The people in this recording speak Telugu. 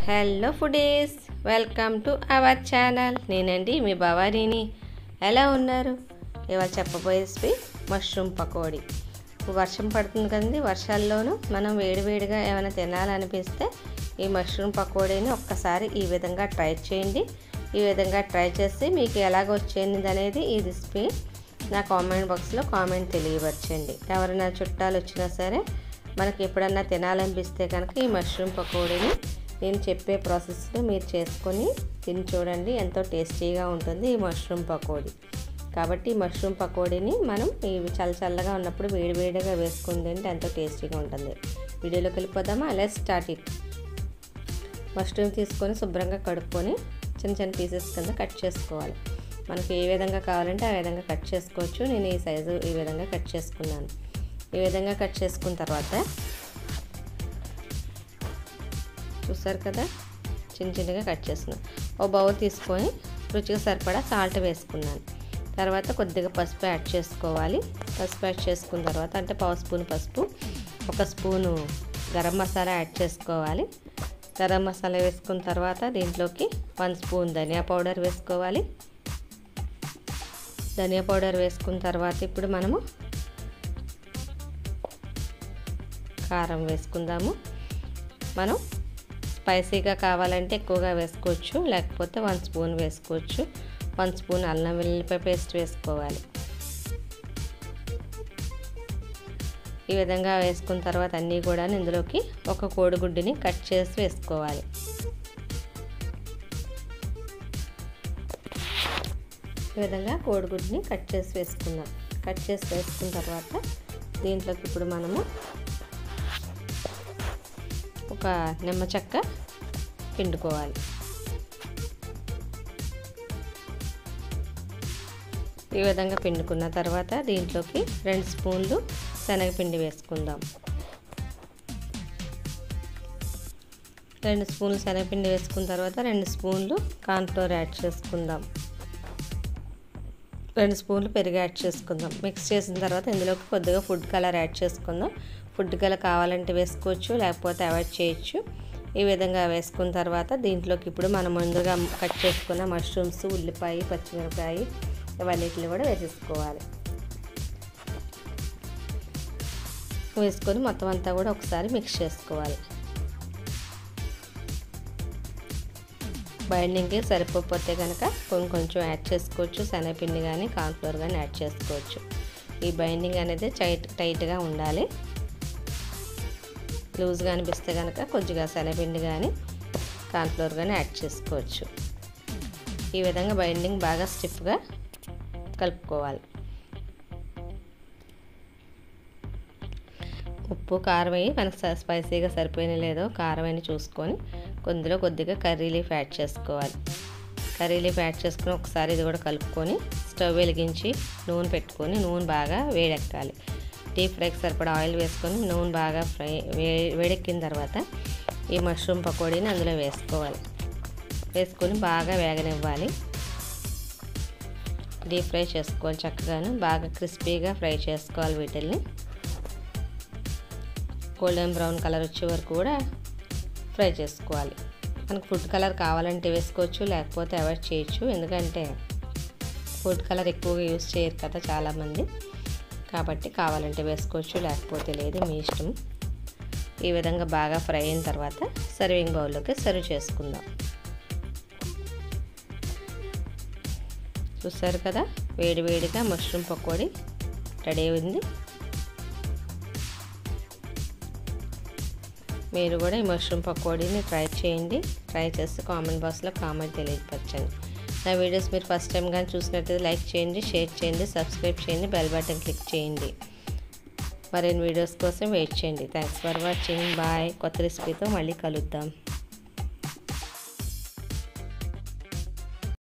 hello foodies welcome to our channel నేనండి మీ భవానీని ఎలా ఉన్నారు ఇవాళ చెప్పబోయే రెసిపీ మష్రూమ్ పకోడీ ఇప్పుడు వర్షం పడుతుంది కదండి వర్షాల్లోనూ మనం వేడివేడిగా ఏమైనా తినాలనిపిస్తే ఈ మష్రూమ్ పకోడీని ఒక్కసారి ఈ విధంగా ట్రై చేయండి ఈ విధంగా ట్రై చేసి మీకు ఎలాగ వచ్చింది అనేది ఈ రెసిపీ నా కామెంట్ బాక్స్లో కామెంట్ తెలియవచ్చండి ఎవరైనా చుట్టాలు వచ్చినా సరే మనకి ఎప్పుడన్నా తినాలనిపిస్తే కనుక ఈ మష్రూమ్ పకోడీని నేను చెప్పే ప్రాసెస్లో మీరు చేసుకొని తిని చూడండి ఎంతో టేస్టీగా ఉంటుంది ఈ మష్రూమ్ పకోడీ కాబట్టి ఈ మష్రూమ్ పకోడీని మనం ఇవి చల్ల చల్లగా ఉన్నప్పుడు వేడివేడిగా వేసుకుని తింటే ఎంతో టేస్టీగా ఉంటుంది వీడియోలోకి వెళ్ళిపోదామా లెస్ స్టార్ట్ ఇట్ మష్రూమ్ తీసుకొని శుభ్రంగా కడుక్కొని చిన్న చిన్న పీసెస్ కింద కట్ చేసుకోవాలి మనకి ఏ విధంగా కావాలంటే ఆ విధంగా కట్ చేసుకోవచ్చు నేను ఈ సైజు ఈ విధంగా కట్ చేసుకున్నాను ఈ విధంగా కట్ చేసుకున్న తర్వాత చూసారు కదా చిన్న చిన్నగా కట్ చేసుకున్నాను ఓ బౌల్ తీసుకొని రుచిగా సరిపడా సాల్ట్ వేసుకున్నాను తర్వాత కొద్దిగా పసుపు యాడ్ చేసుకోవాలి పసుపు యాడ్ చేసుకున్న తర్వాత అంటే పావు స్పూన్ పసుపు ఒక స్పూను గరం మసాలా యాడ్ చేసుకోవాలి గరం మసాలా వేసుకున్న తర్వాత దీంట్లోకి వన్ స్పూన్ ధనియా పౌడర్ వేసుకోవాలి ధనియా పౌడర్ వేసుకున్న తర్వాత ఇప్పుడు మనము కారం వేసుకుందాము మనం స్పైసీగా కావాలంటే ఎక్కువగా వేసుకోవచ్చు లేకపోతే వన్ స్పూన్ వేసుకోవచ్చు వన్ స్పూన్ అల్లం వెల్లుల్లిపాయ పేస్ట్ వేసుకోవాలి ఈ విధంగా వేసుకున్న తర్వాత అన్నీ కూడా ఇందులోకి ఒక కోడిగుడ్డుని కట్ చేసి వేసుకోవాలి ఈ విధంగా కోడిగుడ్డుని కట్ చేసి వేసుకుందాం కట్ చేసి వేసుకున్న తర్వాత దీంట్లోకి ఇప్పుడు మనము ఒక నిమ్మ చెక్క పిండుకోవాలి ఈ విధంగా పిండుకున్న తర్వాత దీంట్లోకి రెండు స్పూన్లు శనగపిండి వేసుకుందాం రెండు స్పూన్లు శనగపిండి వేసుకున్న తర్వాత రెండు స్పూన్లు కార్న్ఫ్లోర్ యాడ్ చేసుకుందాం రెండు స్పూన్లు పెరుగు యాడ్ చేసుకుందాం మిక్స్ చేసిన తర్వాత ఇందులోకి కొద్దిగా ఫుడ్ కలర్ యాడ్ చేసుకుందాం ఫుడ్ కలర్ కావాలంటే వేసుకోవచ్చు లేకపోతే అవాయిడ్ చేయొచ్చు ఈ విధంగా వేసుకున్న తర్వాత దీంట్లోకి ఇప్పుడు మనం ముందుగా కట్ చేసుకున్న మష్రూమ్స్ ఉల్లిపాయ పచ్చిమిరపకాయ ఇవన్నిటిని కూడా వేసేసుకోవాలి వేసుకొని మొత్తం అంతా కూడా ఒకసారి మిక్స్ చేసుకోవాలి బైండింగ్కి సరిపోతే కనుక కొంచెం కొంచెం యాడ్ చేసుకోవచ్చు శనగపిండి కానీ కార్న్ఫ్లోర్ కానీ యాడ్ చేసుకోవచ్చు ఈ బైండింగ్ అనేది టైట్ టైట్గా ఉండాలి లూజ్గా అనిపిస్తే కనుక కొద్దిగా శనగపిండి కానీ కార్న్ఫ్లోర్ కానీ యాడ్ చేసుకోవచ్చు ఈ విధంగా బైండింగ్ బాగా స్టిఫ్గా కలుపుకోవాలి ఉప్పు కారం అయ్యి మనకు స్పైసీగా సరిపోయిన లేదో కారం అని చూసుకొని కొందులో కొద్దిగా కర్రీ లీఫ్ యాడ్ చేసుకోవాలి కర్రీ లీఫ్ యాడ్ చేసుకొని ఒకసారి ఇది కూడా కలుపుకొని స్టవ్ వెలిగించి నూనె పెట్టుకొని నూనె బాగా వేడెక్కాలి డీప్ ఫ్రైకి సరిపడా ఆయిల్ వేసుకొని నూనె బాగా ఫ్రై వే వేడెక్కిన తర్వాత ఈ మష్రూమ్ పకోడీని అందులో వేసుకోవాలి వేసుకొని బాగా వేగనివ్వాలి డీప్ ఫ్రై చేసుకోవాలి చక్కగాను బాగా క్రిస్పీగా ఫ్రై చేసుకోవాలి వీటిల్ని గోల్డెన్ బ్రౌన్ కలర్ వచ్చే వరకు కూడా ఫ్రై చేసుకోవాలి మనకు ఫుడ్ కలర్ కావాలంటే వేసుకోవచ్చు లేకపోతే అవాయిడ్ చేయొచ్చు ఎందుకంటే ఫుడ్ కలర్ ఎక్కువగా యూస్ చేయరు కదా చాలామంది కాబట్టి కావాలంటే వేసుకోవచ్చు లేకపోతే లేదు మీ ఇష్టం ఈ విధంగా బాగా ఫ్రై అయిన తర్వాత సర్వింగ్ బౌల్లోకి సర్వ్ చేసుకుందాం చూసారు కదా వేడి వేడిగా మష్రూమ్ పకోడీ రెడీ అయింది మీరు కూడా ఈ మష్రూమ్ పకోడీని ట్రై చేయండి ట్రై చేస్తే కామెంట్ బాక్స్లో కామెంట్ తెలియపరచండి నా వీడియోస్ మీరు ఫస్ట్ టైం కానీ చూసినట్టయితే లైక్ చేయండి షేర్ చేయండి సబ్స్క్రైబ్ చేయండి బెల్ బటన్ క్లిక్ చేయండి మరిన్ని వీడియోస్ కోసం వెయిట్ చేయండి థ్యాంక్స్ ఫర్ వాచింగ్ బాయ్ కొత్త రెసిపీతో మళ్ళీ కలుద్దాం